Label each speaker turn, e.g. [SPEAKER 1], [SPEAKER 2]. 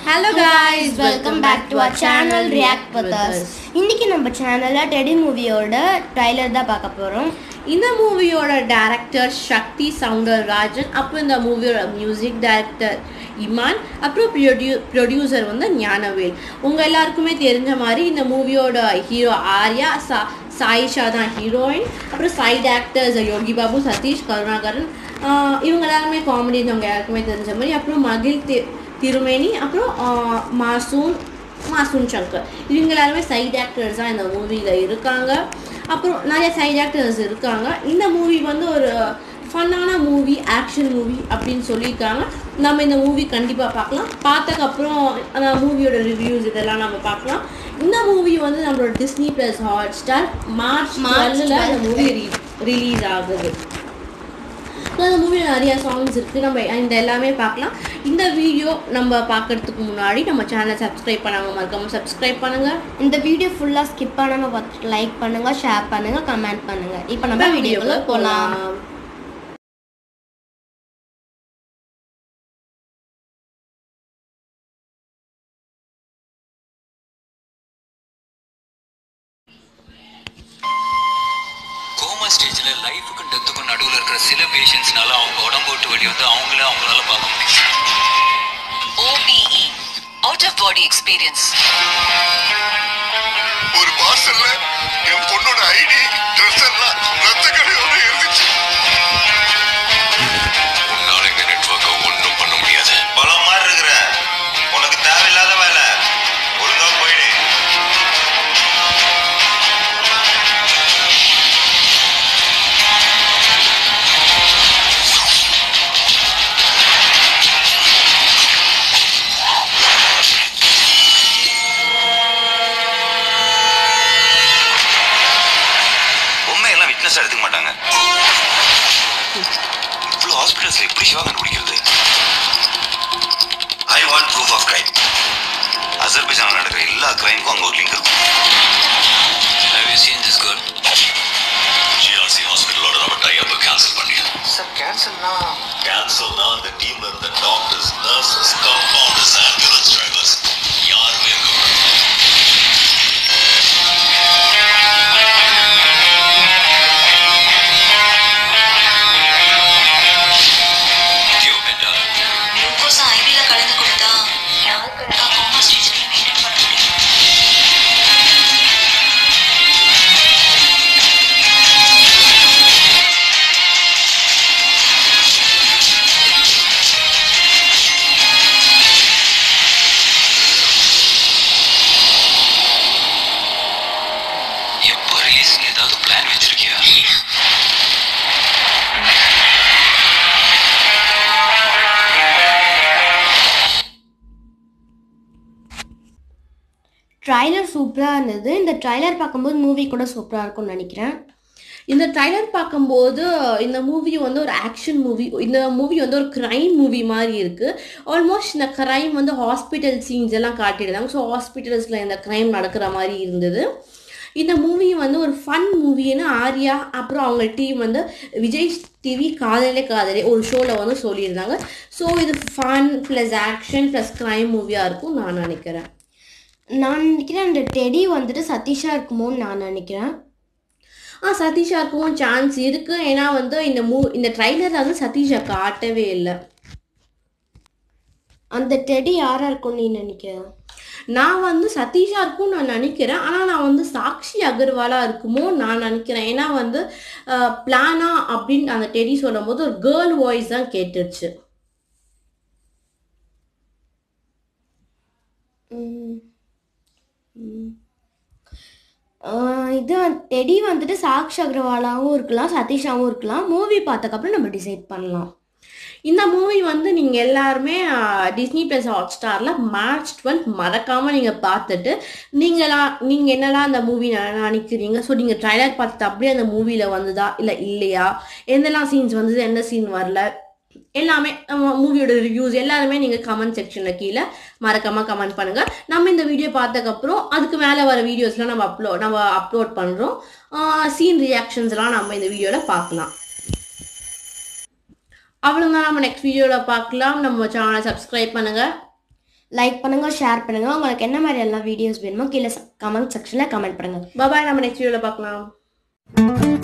[SPEAKER 1] Hello
[SPEAKER 2] guys welcome back to our channel react with us இன்னைக்கு நம்ம சேனல்ல teddy மூவியோட ட்ரைலர் தான் பார்க்க போறோம்
[SPEAKER 1] இந்த மூவியோட டைரக்டர் சக்தி சவுந்தரராஜன் அப்புறம் இந்த மூவியோட மியூசிக் டைரக்டர் இமான் அப்புறம் ப்ரொடியூ ப்ரொடியூசர் வந்து ஞானவேல் உங்கள் எல்லாருக்குமே தெரிஞ்ச மாதிரி இந்த மூவியோட ஹீரோ ஆர்யா சா சாயிஷா தான் ஹீரோயின் அப்புறம் சைட் ஆக்டர்ஸ் யோகி பாபு சதீஷ் கருணாகரன் ஆஹ் இவங்க எல்லாருமே காமெடி அவங்க எல்லாருக்குமே தெரிஞ்ச மாதிரி அப்புறம் மகிழ் தி திருமேனி அப்புறம் ஆஹ் மாசூன் மாசூன் சங்கர் இவங்க எல்லாருமே சைட் ஆக்டர்ஸ் தான் இந்த மூவியில் இருக்காங்க அப்புறம் நிறைய சைட் ஆக்டர்ஸ் இருக்காங்க இந்த மூவி வந்து ஒரு ஃபன்னான மூவி ஆக்ஷன் மூவி அப்படின்னு சொல்லியிருக்காங்க நம்ம இந்த மூவி கண்டிப்பாக பார்க்கலாம் பார்த்ததுக்கப்புறம் அந்த மூவியோட ரிவ்யூஸ் இதெல்லாம் நம்ம பார்க்கலாம் இந்த மூவி வந்து நம்மளோட Disney plus Hotstar March
[SPEAKER 2] March
[SPEAKER 1] மார்ச்சில் இந்த மூவி ரிலீஸ் ஆகுது ஸோ அந்த மூவியில் நிறைய சாங்ஸ் இருக்குது நம்ம இந்த எல்லாமே பார்க்கலாம் இந்த வீடியோ நம்ம பார்க்கறதுக்கு முன்னாடி நம்ம சேனலை சப்ஸ்கிரைப் பண்ணாங்க மறக்காம சப்ஸ்கிரைப் பண்ணுங்கள்
[SPEAKER 2] இந்த வீடியோ ஃபுல்லா ஸ்கிப் பண்ணாம பார்த்துட்டு லைக் பண்ணுங்க ஷேர் பண்ணுங்க கமெண்ட் பண்ணுங்க இப்போ நம்ம வீடியோக்குள்ள போலாம்
[SPEAKER 3] கோமா ஸ்டேஜ்ல லைஃபுக்கும் டெத்துக்கும் நடுவுல இருக்கிற சில பேஷண்ட்ஸ்னால அவங்க உடம்பு விட்டு வெளியே வந்து அவங்கள அவங்களால பார்க்க முடியும்
[SPEAKER 4] OBE out of body experience
[SPEAKER 5] ஒரு பார்சல்ல என் பொண்ணோட ஐடி ட்ரெஸ் எல்லாம் ரத்த கடையோட இருந்துச்சு உன்னால இந்த நெட்வொர்க்கை ஒன்றும் பண்ண முடியாது
[SPEAKER 6] பழம் மாதிரி இருக்கிற உனக்கு தேவையில்லாத வேலை ஒழுங்கா போயிடு உண்மையெல்லாம் விட்னஸ் எடுத்துக்க மாட்டாங்க இவ்வளோ ஹாஸ்பிட்டல்ஸ்ல எப்படி சிவா கண்டுபிடிக்கிறது I want proof of crime Azerbaijan நடக்கிற எல்லா கிரைமுக்கும் அங்க ஒரு லிங்க் இருக்கும்
[SPEAKER 3] Have you seen this girl?
[SPEAKER 5] GRC ஹாஸ்பிட்டலோட நம்ம டை அப் கேன்சல் பண்ணிட்டோம்
[SPEAKER 6] சார் கேன்சல்னா
[SPEAKER 5] கேன்சல்னா அந்த டீம்ல இருந்த doctors nurses compounders ambulance drivers யாருமே அங்க வரல.
[SPEAKER 3] Tiopental.
[SPEAKER 4] குளுக்கோஸ் ஐவில கலந்து கொடுத்தா யாருக்கு கோமா ஸ்டேஜ்ல மெயின்டைன் பண்ண முடியும்
[SPEAKER 3] எப்போ ரிலீஸ்னு ஏதாவது பிளான் வச்சிருக்கியா
[SPEAKER 2] ட்ரைலர் சூப்பரா இருந்தது இந்த ட்ரைலர் பார்க்கும்போது மூவி கூட சூப்பரா இருக்கும்னு நினைக்கிறேன்
[SPEAKER 1] இந்த ட்ரைலர் பார்க்கும்போது இந்த மூவி வந்து ஒரு ஆக்ஷன் மூவி இந்த மூவி வந்து ஒரு க்ரைம் மூவி மாதிரி இருக்குது ஆல்மோஸ்ட் இந்த க்ரைம் வந்து ஹாஸ்பிட்டல் சீன்ஸ் எல்லாம் காட்டியிருந்தாங்க ஸோ ஹாஸ்பிட்டல்ஸில் இந்த க்ரைம் நடக்கிற மாதிரி இருந்தது இந்த மூவி வந்து ஒரு ஃபன் மூவின்னு ஆர்யா அப்புறம் அவங்க டீம் வந்து விஜய் டிவி காதலே காதலே ஒரு ஷோவில் வந்து சொல்லியிருந்தாங்க ஸோ இது fun plus action plus crime மூவியாக இருக்கும் நான் நினைக்கிறேன்
[SPEAKER 2] நான் நினைக்கிறேன் அந்த டெடி வந்துட்டு சதீஷா இருக்குமோன்னு நான் நினைக்கிறேன்
[SPEAKER 1] ஆ சதீஷா இருக்கவும் சான்ஸ் இருக்கு ஏன்னா வந்து இந்த மூ இந்த ட்ரைலரில் வந்து சதீஷா காட்டவே இல்லை
[SPEAKER 2] அந்த டெடி யாரா இருக்கும்னு நீ நினைக்கிற
[SPEAKER 1] நான் வந்து சதீஷா இருக்கும்னு நான் நினைக்கிறேன் ஆனால் நான் வந்து சாக்ஷி அகர்வாலா இருக்குமோ நான் நினைக்கிறேன் ஏன்னா வந்து பிளானா அப்படின்னு அந்த டெடி சொல்லும்போது ஒரு கேர்ள் வாய்ஸ் தான் கேட்டுருச்சு
[SPEAKER 2] ம். ம். ஆஹ் இது வந்து- டெடி வந்துட்டு சாக்ஷி அக்ரவாலாவும் இருக்கலாம் சதீஷாவும் இருக்கலாம் மூவி பார்த்ததுக்கப்புறம் நம்ம டிசைட் பண்ணலாம்
[SPEAKER 1] இந்த மூவி வந்து நீங்கள் எல்லாருமே டிஸ்னி ப்ளஸ் ஹாட் ஸ்டாரில் மார்ச் டுவெல் மறக்காமல் நீங்கள் பார்த்துட்டு நீங்களா நீங்கள் என்னெல்லாம் அந்த மூவி நினைக்கிறீங்க ஸோ நீங்கள் ட்ரைலர் பார்த்துட்டு அப்படியே அந்த மூவியில் வந்ததா இல்லை இல்லையா எந்தெல்லாம் சீன்ஸ் வந்தது எந்த சீன் வரல எல்லாமே மூவியோட ரிவ்யூஸ் எல்லாருமே நீங்கள் கமெண்ட் செக்ஷனில் கீழே மறக்காமல் கமெண்ட் பண்ணுங்கள் நம்ம இந்த வீடியோ பார்த்ததுக்கப்புறம் அதுக்கு மேலே வர வீடியோஸ்லாம் நம்ம அப்லோட் நம்ம அப்லோட் பண்ணுறோம் சீன் ரியாக்ஷன்ஸ்லாம் நம்ம இந்த வீடியோவில் பார்க்கலாம் அவ்வளோதான் நம்ம நெக்ஸ்ட் வீடியோவில் பார்க்கலாம் நம்ம சேனலை சப்ஸ்கிரைப் பண்ணுங்கள்
[SPEAKER 2] லைக் பண்ணுங்க ஷேர் பண்ணுங்க உங்களுக்கு என்ன மாதிரி எல்லாம் வீடியோஸ் வேணுமோ கீழே கமெண்ட் செக்ஷனில் கமெண்ட் பண்ணுங்க
[SPEAKER 1] பாபாய் நம்ம நெக்ஸ்ட் வீடியோவில் பார்க்கலாம்